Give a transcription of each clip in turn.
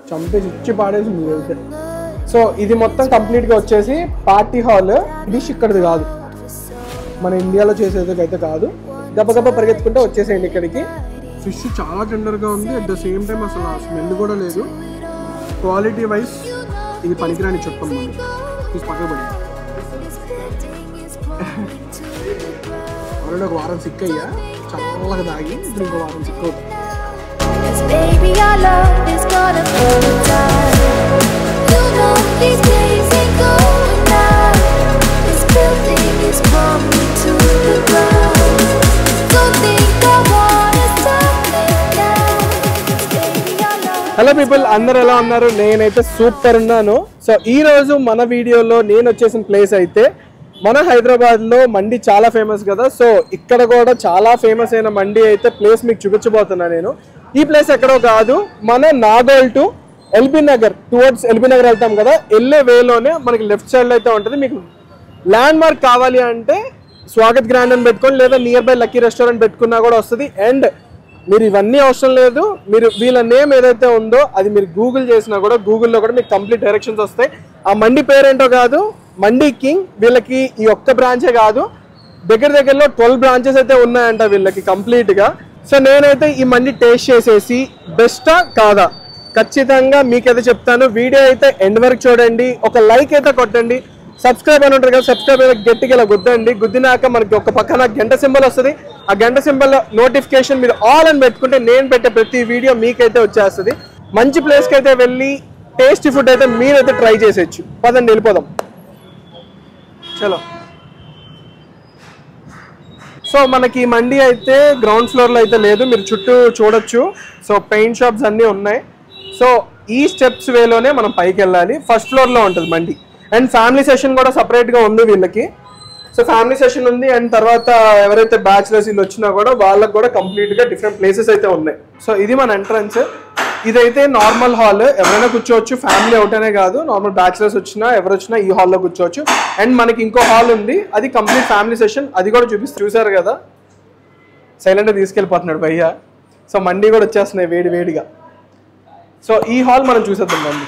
చంపేసి ఇచ్చి పాడేసింది అయితే సో ఇది మొత్తం కంప్లీట్గా వచ్చేసి పార్టీ హాల్ డిష్ ఇక్కడిది కాదు మన ఇండియాలో చేసేది అయితే కాదు గబగబా పరిగెత్తుకుంటే వచ్చేసేయండి ఇక్కడికి ఫిష్ చాలా టెండర్గా ఉంది అట్ ద సేమ్ టైం అసలు ఆ స్మెల్ కూడా లేదు క్వాలిటీ వైజ్ ఇది పనికిరాని చుట్టం మనం తీసి పక్కన పడి ఆల్రెడీ ఒక వారం సిక్ అయ్యా చల్లగా తాగి ఇప్పుడు ఇంకో వారం సిక్ అవుతుంది Cause baby, our love is gonna burn down. You know these days ain't going down. This building is crumbling to the ground. Don't think I wanna stop it now. 'Cause baby, our love. Hello people అందరు ఎలా ఉన్నారు నేనైతే super ఉన్నాను so ఈ రోజు మన వీడియోలో నేను వచ్చేసిన ప్లేస్ అయితే మన హైదరాబాద్ లో మండి చాలా ఫేమస్ కదా సో ఇక్కడ కూడా చాలా ఫేమస్ అయిన మండి అయితే ప్లేస్ మీకు చూపించబోతున్నా నేను ఈ ప్లేస్ ఎక్కడో కాదు మన నాగోల్ టు ఎల్బీ నగర్ టువర్డ్స్ ఎల్బీ నగర్ వెళ్తాం కదా వెళ్ళే వేలోనే మనకి లెఫ్ట్ సైడ్ లో అయితే ఉంటుంది మీకు ల్యాండ్ మార్క్ కావాలి అంటే స్వాగత్ గ్రాండ్ అని పెట్టుకొని లేదా నియర్ బై లక్కీ రెస్టారెంట్ పెట్టుకున్నా కూడా వస్తుంది అండ్ మీరు ఇవన్నీ అవసరం లేదు మీరు వీళ్ళ నేమ్ ఏదైతే ఉందో అది మీరు గూగుల్ చేసినా కూడా గూగుల్లో కూడా మీకు కంప్లీట్ డైరెక్షన్స్ వస్తాయి ఆ మండి పేరేంటో కాదు మండి కింగ్ వీళ్ళకి ఈ ఒక్క బ్రాంచే కాదు దగ్గర దగ్గరలో ట్వెల్వ్ బ్రాంచెస్ అయితే ఉన్నాయంట వీళ్ళకి కంప్లీట్ గా సో నేనైతే ఈ మండి టేస్ట్ చేసేసి బెస్టా కాదా ఖచ్చితంగా మీకైతే చెప్తాను వీడియో అయితే ఎండ్ వరకు చూడండి ఒక లైక్ అయితే కొట్టండి సబ్స్క్రైబ్ అని ఉంటుంది కదా సబ్స్క్రైబ్ అయితే గట్టిగా ఇలా గుద్దండి గుద్దినాక మనకి ఒక పక్కన గంట సింబల్ వస్తుంది ఆ గంట సింబల్ నోటిఫికేషన్ మీరు ఆల్ అని పెట్టుకుంటే నేను పెట్టే ప్రతి వీడియో మీకైతే వచ్చేస్తుంది మంచి ప్లేస్కి అయితే వెళ్ళి టేస్టీ ఫుడ్ అయితే మీరైతే ట్రై చేసేయచ్చు పదండి వెళ్ళిపోదాం చలో సో మనకి ఈ మండి అయితే గ్రౌండ్ ఫ్లోర్లో అయితే లేదు మీరు చుట్టూ చూడొచ్చు సో పెయింట్ షాప్స్ అన్నీ ఉన్నాయి సో ఈ స్టెప్స్ వేలోనే మనం పైకి వెళ్ళాలి ఫస్ట్ ఫ్లోర్లో ఉంటుంది మండి అండ్ ఫ్యామిలీ సెషన్ కూడా సపరేట్గా ఉంది వీళ్ళకి సో ఫ్యామిలీ సెషన్ ఉంది అండ్ తర్వాత ఎవరైతే బ్యాచులర్స్ వీళ్ళు వచ్చినా కూడా వాళ్ళకి కూడా కంప్లీట్గా డిఫరెంట్ ప్లేసెస్ అయితే ఉన్నాయి సో ఇది మన ఎంట్రన్స్ ఇదైతే నార్మల్ హాల్ ఎవరైనా కూర్చోవచ్చు ఫ్యామిలీ అవుటనే కాదు నార్మల్ బ్యాచులర్స్ వచ్చినా ఎవరు వచ్చినా ఈ హాల్లో కూర్చోవచ్చు అండ్ మనకి ఇంకో హాల్ ఉంది అది కంప్లీట్ ఫ్యామిలీ సెషన్ అది కూడా చూపిస్తూ చూసారు కదా సైలెంట్గా తీసుకెళ్ళిపోతున్నాడు భయ్య సో మండి కూడా వచ్చేస్తున్నాయి వేడి వేడిగా సో ఈ హాల్ మనం చూసేద్దాం మండి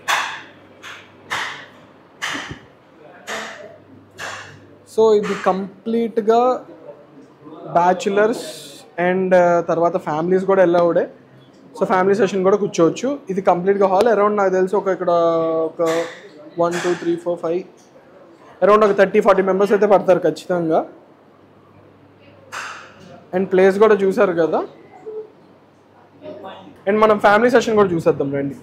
సో ఇది కంప్లీట్గా బ్యాచులర్స్ అండ్ తర్వాత ఫ్యామిలీస్ కూడా వెళ్ళవుడే సో ఫ్యామిలీ సెషన్ కూడా కూర్చోవచ్చు ఇది కంప్లీట్గా హాల్ అరౌండ్ నాకు తెలిసి ఒక ఇక్కడ ఒక one two three four five around ఒక థర్టీ ఫార్టీ మెంబర్స్ అయితే పడతారు ఖచ్చితంగా అండ్ ప్లేస్ కూడా చూసారు కదా అండ్ మనం ఫ్యామిలీ సెషన్ కూడా చూసేద్దాం రండి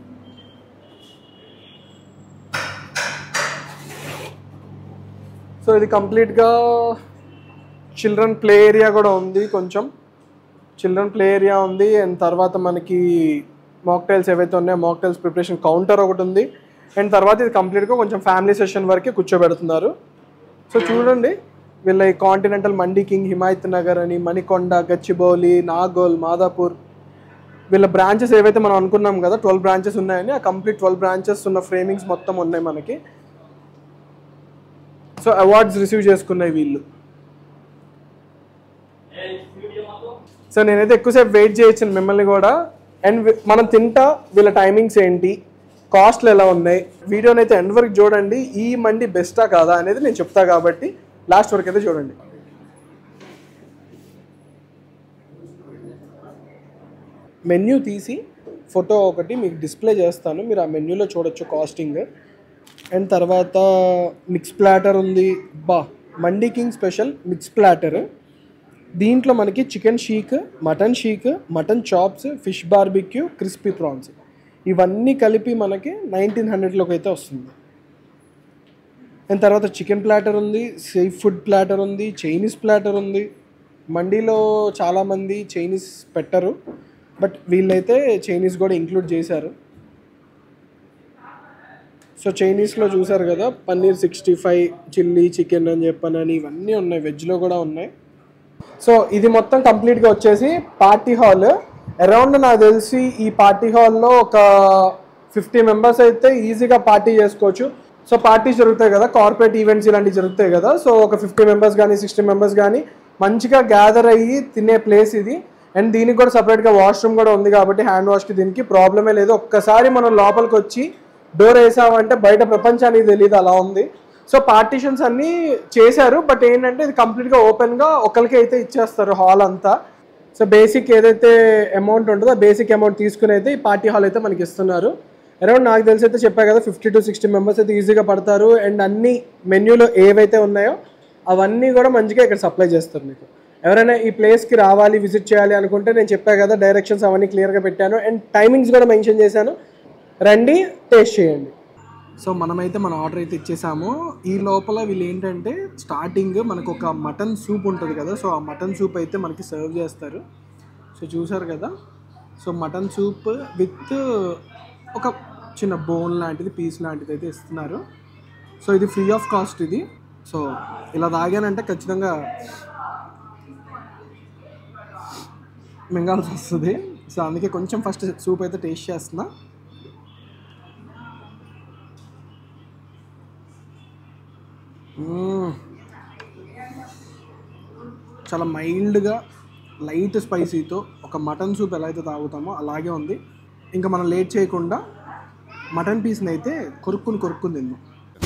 సో ఇది కంప్లీట్గా చిల్డ్రన్ ప్లే ఏరియా కూడా ఉంది కొంచెం చిల్డ్రన్ ప్లే ఏరియా ఉంది అండ్ తర్వాత మనకి మాక్టైల్స్ ఏవైతే ఉన్నాయో మాక్టైల్స్ ప్రిపరేషన్ కౌంటర్ ఒకటి ఉంది అండ్ తర్వాత ఇది కంప్లీట్గా కొంచెం ఫ్యామిలీ సెషన్ వరకే కూర్చోబెడుతున్నారు సో చూడండి వీళ్ళ ఈ continental Mandi King Himayat Nagar అని మణికొండ గచ్చిబౌలి నాగోల్ మాదాపూర్ వీళ్ళ బ్రాంచెస్ ఏవైతే మనం అనుకున్నాం కదా ట్వెల్వ్ బ్రాంచెస్ ఉన్నాయని ఆ కంప్లీట్ ట్వెల్వ్ బ్రాంచెస్ ఉన్న ఫ్రేమింగ్స్ మొత్తం ఉన్నాయి మనకి సో అవార్డ్స్ రిసీవ్ చేసుకున్నాయి వీళ్ళు సో నేనైతే ఎక్కువసేపు వెయిట్ చేయొచ్చాను మిమ్మల్ని కూడా అండ్ మనం తింటా వీళ్ళ టైమింగ్స్ ఏంటి కాస్ట్లు ఎలా ఉన్నాయి వీడియోని అయితే ఎండ్ వరకు చూడండి ఈ మండి బెస్టా కాదా అనేది నేను చెప్తా కాబట్టి లాస్ట్ వరకు అయితే చూడండి మెన్యూ తీసి ఫోటో ఒకటి మీకు డిస్ప్లే చేస్తాను మీరు ఆ మెన్యూలో చూడొచ్చు కాస్టింగ్ అండ్ తర్వాత మిక్స్ ప్లాటర్ ఉంది బా Mandi King special mix platter దీంట్లో మనకి chicken seekh mutton seekh mutton chops fish barbecue crispy prawns ఇవన్నీ కలిపి మనకి నైన్టీన్ హండ్రెడ్లోకి అయితే వస్తుంది అండ్ తర్వాత చికెన్ ప్లాటర్ ఉంది సీ ఫుడ్ ప్లాటర్ ఉంది చైనీస్ ప్లాటర్ ఉంది మండీలో చాలామంది చైనీస్ పెట్టరు బట్ వీళ్ళైతే చైనీస్ కూడా ఇంక్లూడ్ చేశారు సో చైనీస్లో చూసారు కదా paneer sixty five chilli chicken అని చెప్పనని ఇవన్నీ ఉన్నాయి వెజ్లో కూడా ఉన్నాయి సో ఇది మొత్తం కంప్లీట్గా వచ్చేసి పార్టీ హాల్ అరౌండ్ నాకు తెలిసి ఈ పార్టీ హాల్లో ఒక ఫిఫ్టీ మెంబర్స్ అయితే ఈజీగా పార్టీ చేసుకోవచ్చు సో పార్టీస్ జరుగుతాయి కదా కార్పొరేట్ ఈవెంట్స్ ఇలాంటివి జరుగుతాయి కదా సో ఒక ఫిఫ్టీ మెంబర్స్ కానీ సిక్స్టీ మెంబర్స్ కానీ మంచిగా గ్యాదర్ అయ్యి తినే ప్లేస్ ఇది అండ్ దీనికి కూడా సపరేట్గా వాష్రూమ్ కూడా ఉంది కాబట్టి హ్యాండ్ వాష్కి దీనికి ప్రాబ్లమే లేదు ఒక్కసారి మనం లోపలికి వచ్చి డోర్ వేసామంటే బయట ప్రపంచానికి తెలియదు అలా ఉంది సో పార్టీషన్స్ అన్నీ చేశారు బట్ ఏంటంటే ఇది కంప్లీట్గా ఓపెన్గా ఒకరికి అయితే ఇచ్చేస్తారు హాల్ అంతా సో బేసిక్ ఏదైతే అమౌంట్ ఉంటుందో ఆ బేసిక్ అమౌంట్ తీసుకుని అయితే ఈ పార్టీ హాల్ అయితే మనకి ఇస్తున్నారు అరౌండ్ నాకు తెలిసి అయితే చెప్పా కదా ఫిఫ్టీ టు సిక్స్టీ మెంబర్స్ అయితే ఈజీగా పడతారు అండ్ అన్ని మెన్యూలో ఏవైతే ఉన్నాయో అవన్నీ కూడా మంచిగా ఇక్కడ సప్లై చేస్తారు మీకు ఎవరైనా ఈ ప్లేస్కి రావాలి విజిట్ చేయాలి అనుకుంటే నేను చెప్పా కదా డైరెక్షన్స్ అవన్నీ క్లియర్గా పెట్టాను అండ్ టైమింగ్స్ కూడా మెన్షన్ చేశాను రండి టేస్ట్ చేయండి సో మనమైతే మన ఆర్డర్ అయితే ఇచ్చేసాము ఈ లోపల వీళ్ళు ఏంటంటే స్టార్టింగ్ మనకు ఒక మటన్ సూప్ ఉంటుంది కదా సో ఆ మటన్ సూప్ అయితే మనకి సర్వ్ చేస్తారు సో చూసారు కదా సో మటన్ సూప్ విత్ ఒక చిన్న బోన్ లాంటిది పీస్ లాంటిది అయితే ఇస్తున్నారు సో ఇది ఫ్రీ ఆఫ్ కాస్ట్ ఇది సో ఇలా తాగానంటే ఖచ్చితంగా మింగాల్సి వస్తుంది సో అందుకే కొంచెం ఫస్ట్ సూప్ అయితే టేస్ట్ చేస్తున్నా మ్మ్. చాలా మైల్డ్గా లైట్ స్పైసీతో ఒక మటన్ సూప్ ఎలా అయితే తాగుతామో అలాగే ఉంది ఇంకా మనం లేట్ చేయకుండా మటన్ పీస్ని అయితే కొరుక్కుని కొరుక్కుని తిందాం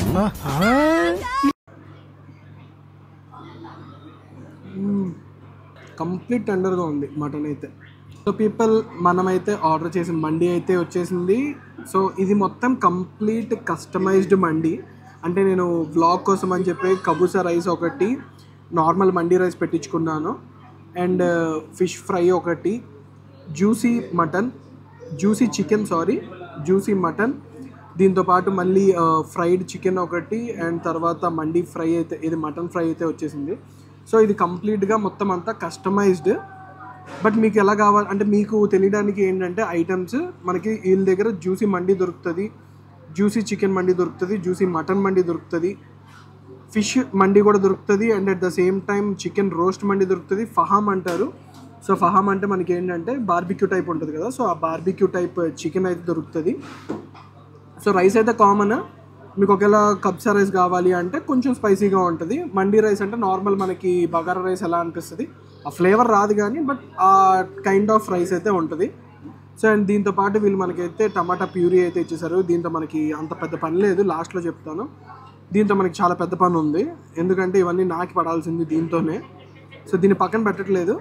కంప్లీట్ టెండర్గా ఉంది మటన్ అయితే సో పీపుల్ మనమైతే ఆర్డర్ చేసిన మండి అయితే వచ్చేసింది సో ఇది మొత్తం కంప్లీట్ కస్టమైజ్డ్ మండి అంటే నేను బ్లాగ్ కోసం అని చెప్పి కబూసా రైస్ ఒకటి నార్మల్ మండి రైస్ పెట్టించుకున్నాను అండ్ ఫిష్ ఫ్రై ఒకటి juicy mutton juicy chicken sorry juicy mutton దీంతో పాటు మళ్ళీ ఫ్రైడ్ చికెన్ ఒకటి అండ్ తర్వాత మండి ఫ్రై అయితే ఇది మటన్ ఫ్రై అయితే వచ్చేసింది సో ఇది కంప్లీట్గా మొత్తం అంతా కస్టమైజ్డ్ బట్ మీకు ఎలా కావాలి అంటే మీకు తెలియడానికి ఏంటంటే ఐటమ్స్ మనకి వీళ్ళ దగ్గర జ్యూసీ మండి దొరుకుతుంది జ్యూసీ చికెన్ మండి దొరుకుతుంది జ్యూసీ మటన్ మండి దొరుకుతుంది ఫిష్ మండి కూడా దొరుకుతుంది and at the same time chicken roast mandi దొరుకుతుంది ఫహామ్ అంటారు సో ఫహామ్ అంటే మనకి ఏంటంటే బార్బిక్యూ టైప్ ఉంటుంది కదా సో ఆ బార్బిక్యూ టైప్ చికెన్ అయితే దొరుకుతుంది సో రైస్ అయితే కామన్ మీకు ఒకవేళ కబ్సా రైస్ కావాలి అంటే కొంచెం స్పైసీగా ఉంటుంది మండీ రైస్ అంటే నార్మల్ మనకి బగారా రైస్ ఎలా అనిపిస్తుంది ఆ ఫ్లేవర్ రాదు కానీ బట్ ఆ కైండ్ ఆఫ్ రైస్ అయితే ఉంటుంది సో అండ్ దీంతో పాటు వీళ్ళు మనకైతే టమాటా ప్యూరీ అయితే ఇచ్చేసారు దీంతో మనకి అంత పెద్ద పని లేదు లాస్ట్లో చెప్తాను దీంతో మనకి చాలా పెద్ద పని ఉంది ఎందుకంటే ఇవన్నీ నాకి పడాల్సింది దీంతోనే సో దీన్ని పక్కన పెట్టట్లేదు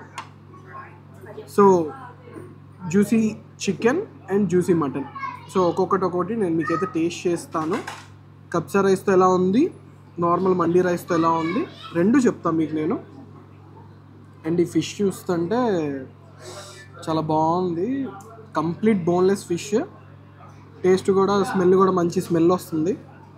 so juicy chicken and juicy mutton so ఒక్కొక్కటి ఒక్కొక్కటి నేను మీకైతే టేస్ట్ చేస్తాను కబ్సా రైస్తో ఎలా ఉంది నార్మల్ మండీ రైస్తో ఎలా ఉంది రెండు చెప్తాను మీకు నేను అండ్ ఈ ఫిష్ చూస్తుంటే చాలా బాగుంది కంప్లీట్ బోన్లెస్ ఫిష్ టేస్ట్ కూడా స్మెల్ కూడా మంచి స్మెల్ వస్తుంది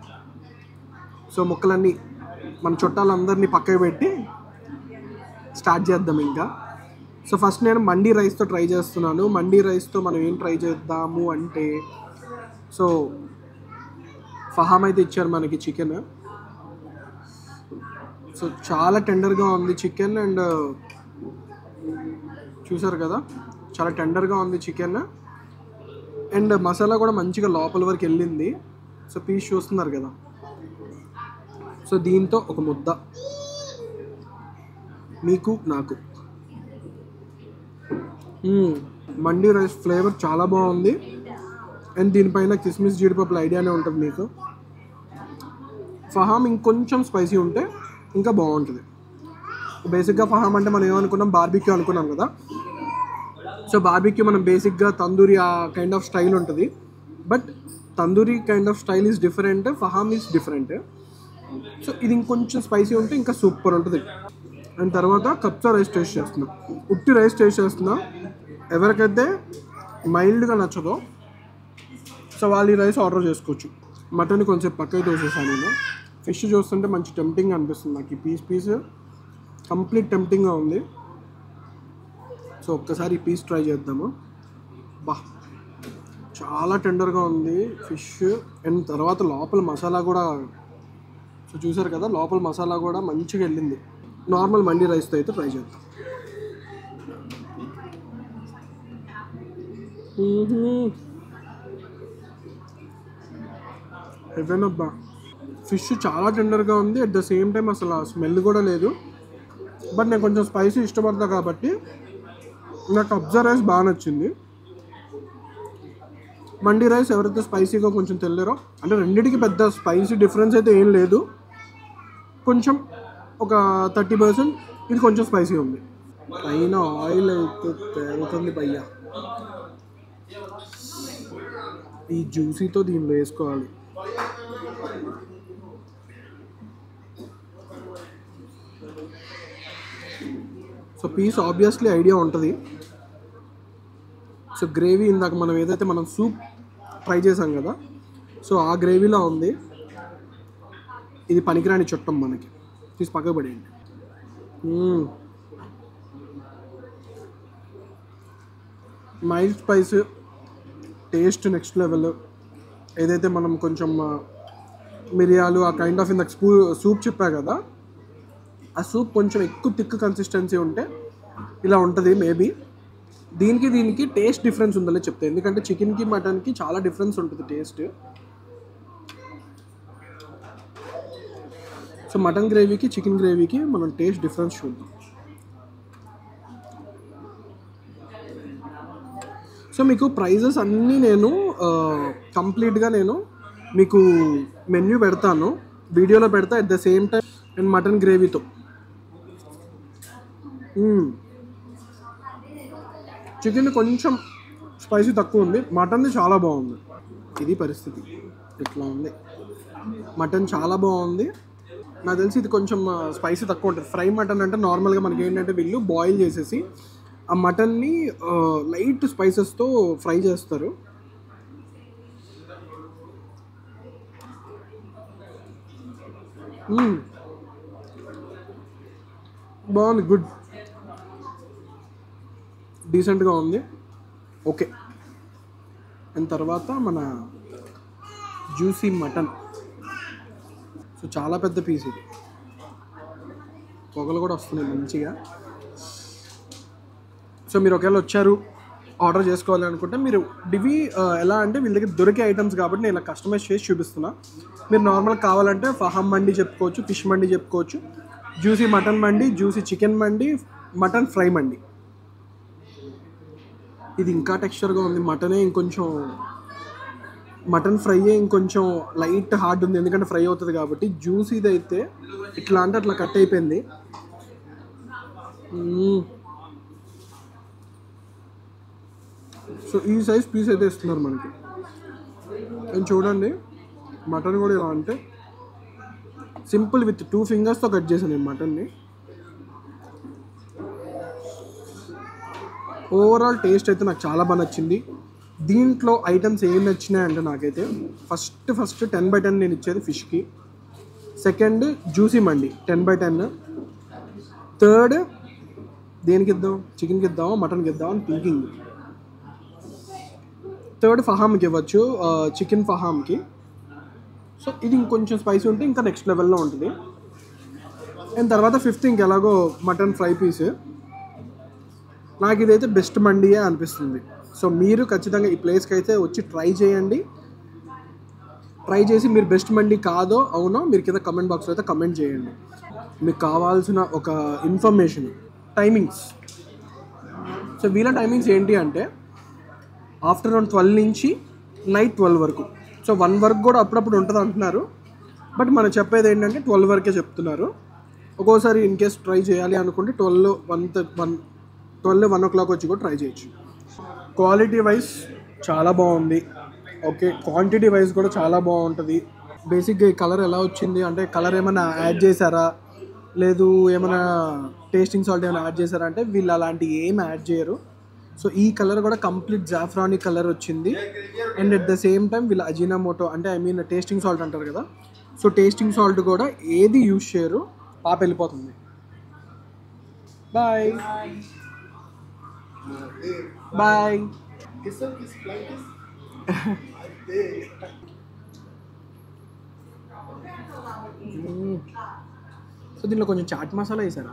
సో ముక్కలన్నీ మన చుట్టాలందరినీ పక్కకు పెట్టి స్టార్ట్ చేద్దాం ఇంకా సో ఫస్ట్ నేను మండీ రైస్తో ట్రై చేస్తున్నాను మండీ రైస్తో మనం ఏం ట్రై చేద్దాము అంటే సో ఫహామ్ అయితే ఇచ్చారు మనకి చికెన్ సో చాలా టెండర్గా ఉంది చికెన్ అండ్ చూసారు కదా చాలా టెండర్గా ఉంది చికెన్ అండ్ మసాలా కూడా మంచిగా లోపల వరకు వెళ్ళింది సో పీస్ చూస్తున్నారు కదా సో దీంతో ఒక ముద్ద మీకు నాకు మ్మ్. మండీ రైస్ ఫ్లేవర్ చాలా బాగుంది అండ్ దీనిపైన కిస్మిస్ జీడిపప్పుల ఐడియానే ఉంటుంది మీకు ఫహామ్ ఇంకొంచెం స్పైసీ ఉంటే ఇంకా బాగుంటుంది బేసిక్గా ఫహామ్ అంటే మనం ఏమనుకున్నాం బార్బిక్యూ అనుకున్నాం కదా సో బార్బిక్యూ మనం బేసిక్గా తందూరి ఆ కైండ్ ఆఫ్ స్టైల్ ఉంటుంది but tandoori kind of style is different faham is different so ఇది ఇంకొంచెం స్పైసీ ఉంటే ఇంకా సూపర్ ఉంటుంది అండ్ తర్వాత కప్సా రైస్ టేస్ట్ చేస్తున్నా ఉట్టి రైస్ టేస్ట్ చేస్తున్నా ఎవరికైతే మైల్డ్గా నచ్చదో సో వాళ్ళు ఈ రైస్ ఆర్డర్ చేసుకోవచ్చు మటన్ కొంచెం పక్కకి తోసేసాను నేను ఫిష్ చూస్తుంటే మంచి టెంప్టింగ్ అనిపిస్తుంది నాకు ఈ పీస్ పీస్ కంప్లీట్ టెంప్టింగ్గా ఉంది సో ఒక్కసారి ఈ పీస్ ట్రై చేద్దాము బా చాలా టెండర్గా ఉంది ఫిష్ అండ్ తర్వాత లోపల మసాలా కూడా సో చూసారు కదా లోపల మసాలా కూడా మంచిగా వెళ్ళింది నార్మల్ మండీ రైస్తో అయితే ట్రై చేద్దాం హెవెనబ్బా ఫిష్ చాలా టెండర్గా ఉంది అట్ ద సేమ్ టైం అసలు స్మెల్ కూడా లేదు బట్ నేను కొంచెం స్పైసీ ఇష్టపడతా కాబట్టి నాకు అబ్జర్వ్ రైస్ బాగా నచ్చింది మండి రైస్ ఎవరైతే స్పైసీగా కొంచెం తెల్లారో అంటే రెండింటికి పెద్ద స్పైసీ డిఫరెన్స్ అయితే ఏం లేదు కొంచెం ఒక థర్టీ పర్సెంట్ ఇది కొంచెం స్పైసీ ఉంది పైన ఆయిల్ అయితే తేలుతుంది భయ్యా ఈ జ్యూసీతో దీనిలో వేసుకోవాలి సో పీస్ ఆబ్వియస్లీ ఐడియా ఉంటుంది సో గ్రేవీ ఇందాక మనం ఏదైతే మనం సూప్ ట్రై చేసాం కదా సో ఆ గ్రేవీలో ఉంది ఇది పనికిరాని చుట్టం మనకి తీసి పక్కకు పడేయండి hmm. Mild spice taste next level ఏదైతే మనం కొంచెం ఆ, మిరియాలు ఆ కైండ్ ఆఫ్ ఇందాక స్పూ సూప్ చెప్పా కదా ఆ సూప్ కొంచెం ఎక్కువ థిక్ కన్సిస్టెన్సీ ఉంటే ఇలా ఉంటుంది మేబీ దీనికి దీనికి టేస్ట్ డిఫరెన్స్ ఉందలే చెప్తా ఎందుకంటే చికెన్కి మటన్కి చాలా డిఫరెన్స్ ఉంటుంది టేస్ట్ సో మటన్ గ్రేవీకి చికెన్ గ్రేవీకి మనం టేస్ట్ డిఫరెన్స్ చూద్దాం సో మీకు ప్రైజెస్ అన్నీ నేను కంప్లీట్గా నేను మీకు మెన్యూ పెడతాను వీడియోలో పెడతా అట్ ద సేమ్ టైం నేను మటన్ గ్రేవీతో చికెన్ కొంచెం స్పైసీ తక్కువ ఉంది మటన్ది చాలా బాగుంది ఇది పరిస్థితి ఇట్లా ఉంది మటన్ చాలా బాగుంది నాకు తెలిసి ఇది కొంచెం స్పైసీ తక్కువ ఉంటుంది ఫ్రై మటన్ అంటే నార్మల్గా మనకి ఏంటంటే వీళ్ళు బాయిల్ చేసేసి ఆ మటన్ని లైట్ స్పైసెస్తో ఫ్రై చేస్తారు మ్మ్. బాగుంది గుడ్ డీసెంట్గా ఉంది ఓకే అండ్ తర్వాత మన జ్యూసీ మటన్ సో చాలా పెద్ద పీస్ ఇది పొగలు కూడా వస్తున్నాయి మంచిగా సో మీరు ఒకవేళ వచ్చారు ఆర్డర్ చేసుకోవాలి అనుకుంటే మీరు డివి ఆ, ఎలా అంటే వీళ్ళ దగ్గర దొరికే ఐటమ్స్ కాబట్టి నేను ఇలా కస్టమైజ్ చేసి చూపిస్తున్నా మీరు నార్మల్ కావాలంటే ఫహమ్ మండి చెప్పుకోవచ్చు ఫిష్ మండి చెప్పుకోవచ్చు juicy mutton mandi juicy chicken mandi mutton fry mandi ఇది ఇంకా టెక్స్చర్గా ఉంది మటనే ఇంకొంచెం మటన్ ఫ్రై ఇంకొంచెం లైట్ హార్డ్ ఉంది ఎందుకంటే ఫ్రై అవుతుంది కాబట్టి జ్యూస్ ఇది అయితే ఇట్లా అంటే అట్లా కట్ అయిపోయింది మ్మ్. సో ఈ సైజ్ పీస్ అయితే ఇస్తున్నారు మనకి నేను చూడండి మటన్ కూడా ఇలా అంటే సింపుల్ విత్ టూ ఫింగర్స్తో కట్ చేశాను నేను మటన్ని ఓవరాల్ టేస్ట్ అయితే నాకు చాలా బాగా నచ్చింది దీంట్లో ఐటమ్స్ ఏం నచ్చినాయి అంటే నాకైతే first first ten by ten నేను ఇచ్చేది ఫిష్కి second juicy mandi ten by ten third దేనికి ఇద్దాం చికెన్కి ఇద్దామా మటన్కి ఇద్దాం అని థింకింగ్ థర్డ్ ఫహామ్కి ఇవ్వచ్చు చికెన్ ఫహామ్కి సో ఇది ఇంకొంచెం స్పైసీ ఉంటే ఇంకా నెక్స్ట్ లెవెల్లో ఉంటుంది అండ్ తర్వాత ఫిఫ్త్ ఇంకెలాగో మటన్ ఫ్రై పీస్ నాకు ఇదైతే బెస్ట్ మండియే అనిపిస్తుంది సో మీరు ఖచ్చితంగా ఈ ప్లేస్కి అయితే వచ్చి ట్రై చేయండి ట్రై చేసి మీరు బెస్ట్ మండి కాదో అవునో మీరు కింద కమెంట్ బాక్స్లో అయితే కమెంట్ చేయండి మీకు కావాల్సిన ఒక ఇన్ఫర్మేషన్ టైమింగ్స్ సో వీళ్ళ టైమింగ్స్ ఏంటి అంటే ఆఫ్టర్నూన్ ట్వెల్వ్ నుంచి నైట్ ట్వెల్వ్ వరకు సో వన్ వరకు కూడా అప్పుడప్పుడు ఉంటుంది అంటున్నారు బట్ మనం చెప్పేది ఏంటంటే ట్వెల్వ్ వరకే చెప్తున్నారు ఒక్కోసారి ఇన్ కేస్ ట్రై చేయాలి అనుకుంటే twelve one one twelve one o'clock వచ్చి కూడా ట్రై చేయొచ్చు క్వాలిటీ వైజ్ చాలా బాగుంది ఓకే క్వాంటిటీ వైజ్ కూడా చాలా బాగుంటుంది బేసిక్గా ఈ కలర్ ఎలా వచ్చింది అంటే కలర్ ఏమైనా యాడ్ చేశారా లేదు ఏమైనా టేస్టింగ్ సాల్ట్ ఏమైనా యాడ్ చేశారా అంటే వీళ్ళు అలాంటి ఏం యాడ్ చేయరు సో ఈ కలర్ కూడా కంప్లీట్ జాఫ్రానీ కలర్ వచ్చింది and at the same time వీళ్ళు అజినామోటో అంటే ఐ మీన్ టేస్టింగ్ సాల్ట్ అంటారు కదా సో టేస్టింగ్ సాల్ట్ కూడా ఏది యూజ్ చేయరు పాప వెళ్ళిపోతుంది బాయ్ బాయ్ సో దీంట్లో కొంచెం చాట్ మసాలా వేసారా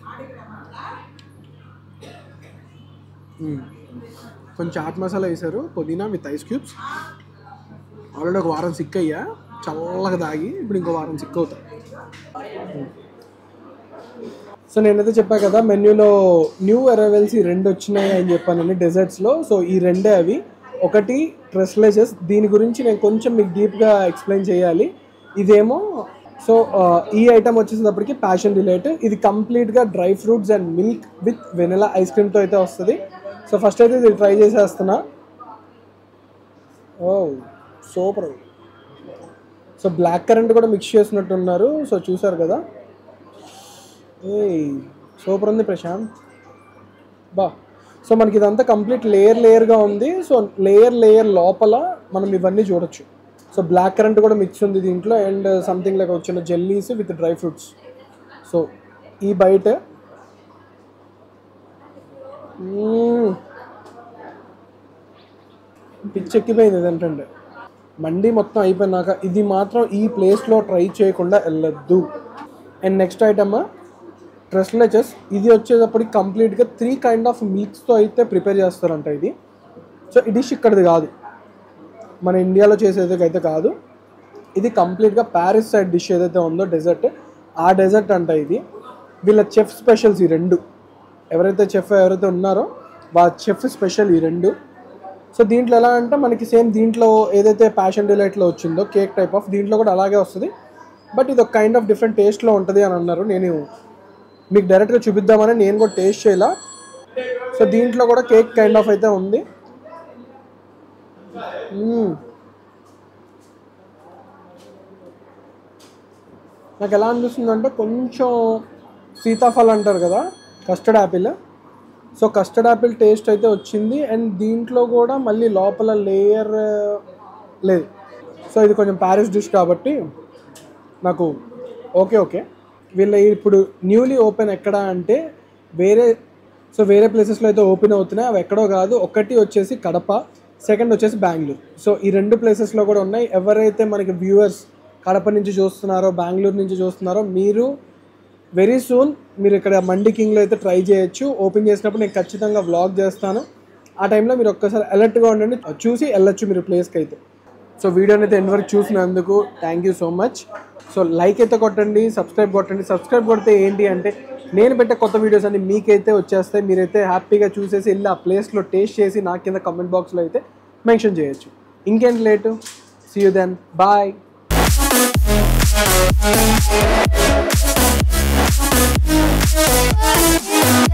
మ్మ్. కొంచెం చాట్ మసాలా వేసారు పుదీనా విత్ ఐస్ క్యూబ్స్ ఆల్రెడీ ఒక వారం సిక్ అయ్యా చల్లగా తాగి ఇప్పుడు ఇంకో వారం సిక్ అవుతా సో నేనైతే చెప్పా కదా మెన్యూలో న్యూ అరైవల్స్ ఈ రెండు వచ్చినాయి అని చెప్పానని డెజర్ట్స్లో సో ఈ రెండే అవి ఒకటి ట్రెస్లెసెస్ దీని గురించి నేను కొంచెం మీకు డీప్గా ఎక్స్ప్లెయిన్ చేయాలి ఇదేమో సో ఈ ఐటమ్ వచ్చేసేటప్పటికి ప్యాషన్ డిలైట్ ఇది కంప్లీట్గా dry fruits and milk with vanilla ice క్రీమ్తో అయితే వస్తుంది సో ఫస్ట్ అయితే ఇది ట్రై చేసేస్తున్నా oh super so black currant కూడా మిక్స్ చేసినట్టు ఉన్నారు సో చూసారు కదా ఏ సూపర్ ఉంది ప్రశాంత్ బా సో మనకి ఇదంతా కంప్లీట్ లేయర్ లేయర్గా ఉంది సో లేయర్ లేయర్ లోపల మనం ఇవన్నీ చూడొచ్చు సో బ్లాక్ కరెంట్ కూడా మిక్స్ ఉంది దీంట్లో అండ్ సంథింగ్ లైక్ వచ్చిన jellies with dry fruits so ఈ బయట మ్మ్. పిచ్చెక్కిపోయింది ఇదేంటంటే మండి మొత్తం అయిపోయినాక ఇది మాత్రం ఈ ప్లేస్లో ట్రై చేయకుండా వెళ్ళొద్దు అండ్ నెక్స్ట్ ఐటమ్ ట్రెస్లెచెస్ ఇది వచ్చేటప్పటికి కంప్లీట్గా త్రీ కైండ్ ఆఫ్ మిల్క్స్తో అయితే ప్రిపేర్ చేస్తారంట ఇది సో ఈ డిష్ ఇక్కడిది కాదు మన ఇండియాలో చేసేది అయితే కాదు ఇది కంప్లీట్గా ప్యారిస్ సైడ్ డిష్ ఏదైతే ఉందో డెజర్ట్ ఆ డెజర్ట్ అంట ఇది వీళ్ళ చెఫ్ స్పెషల్స్ ఈ రెండు ఎవరైతే చెఫ్ ఎవరైతే ఉన్నారో వాళ్ళ చెఫ్ స్పెషల్ ఈ రెండు సో దీంట్లో ఎలా అంటే మనకి సేమ్ దీంట్లో ఏదైతే ప్యాషన్ డిలైట్లో వచ్చిందో కేక్ టైప్ ఆఫ్ దీంట్లో కూడా అలాగే వస్తుంది బట్ ఇది ఒక కైండ్ ఆఫ్ డిఫరెంట్ టేస్ట్లో ఉంటుంది అని అన్నారు నేను మీకు డైరెక్ట్గా చూపిద్దామని నేను కూడా టేస్ట్ చేయాల సో దీంట్లో కూడా కేక్ కైండ్ ఆఫ్ అయితే ఉంది మ్మ్. నాకు ఎలా అనిపిస్తుంది అంటే కొంచెం సీతాఫలం అంటారు కదా custard apple so custard apple taste అయితే వచ్చింది అండ్ దీంట్లో కూడా మళ్ళీ లోపల లేయర్ లేదు సో ఇది కొంచెం ప్యారిస్ డిష్ కాబట్టి నాకు ఓకే ఓకే వీళ్ళ ఇప్పుడు న్యూలీ ఓపెన్ ఎక్కడ అంటే వేరే సో వేరే ప్లేసెస్లో అయితే ఓపెన్ అవుతున్నాయి అవి ఎక్కడో కాదు ఒకటి వచ్చేసి కడప సెకండ్ వచ్చేసి బెంగళూరు సో ఈ రెండు ప్లేసెస్లో కూడా ఉన్నాయి ఎవరైతే మనకి వ్యూవర్స్ కడప నుంచి చూస్తున్నారో బెంగళూరు నుంచి చూస్తున్నారో మీరు వెరీ సూన్ మీరు ఇక్కడ మండి కింగ్లో అయితే ట్రై చేయొచ్చు ఓపెన్ చేసినప్పుడు నేను ఖచ్చితంగా వ్లాగ్ చేస్తాను ఆ టైంలో మీరు ఒక్కసారి అలర్ట్గా ఉండండి చూసి వెళ్ళొచ్చు మీరు ప్లేస్కి అయితే సో వీడియోని అయితే ఎండ్ వరకు చూసినందుకు thank you so much so like అయితే కొట్టండి సబ్స్క్రైబ్ కొట్టండి సబ్స్క్రైబ్ కొడితే ఏంటి అంటే నేను పెట్టే కొత్త వీడియోస్ అన్ని మీకైతే వచ్చేస్తాయి మీరైతే హ్యాపీగా చూసేసి వెళ్ళి ఆ ప్లేస్లో టేస్ట్ చేసి నా కింద కమెంట్ బాక్స్లో అయితే మెన్షన్ చేయొచ్చు ఇంకేంటి late see you then bye Thank you.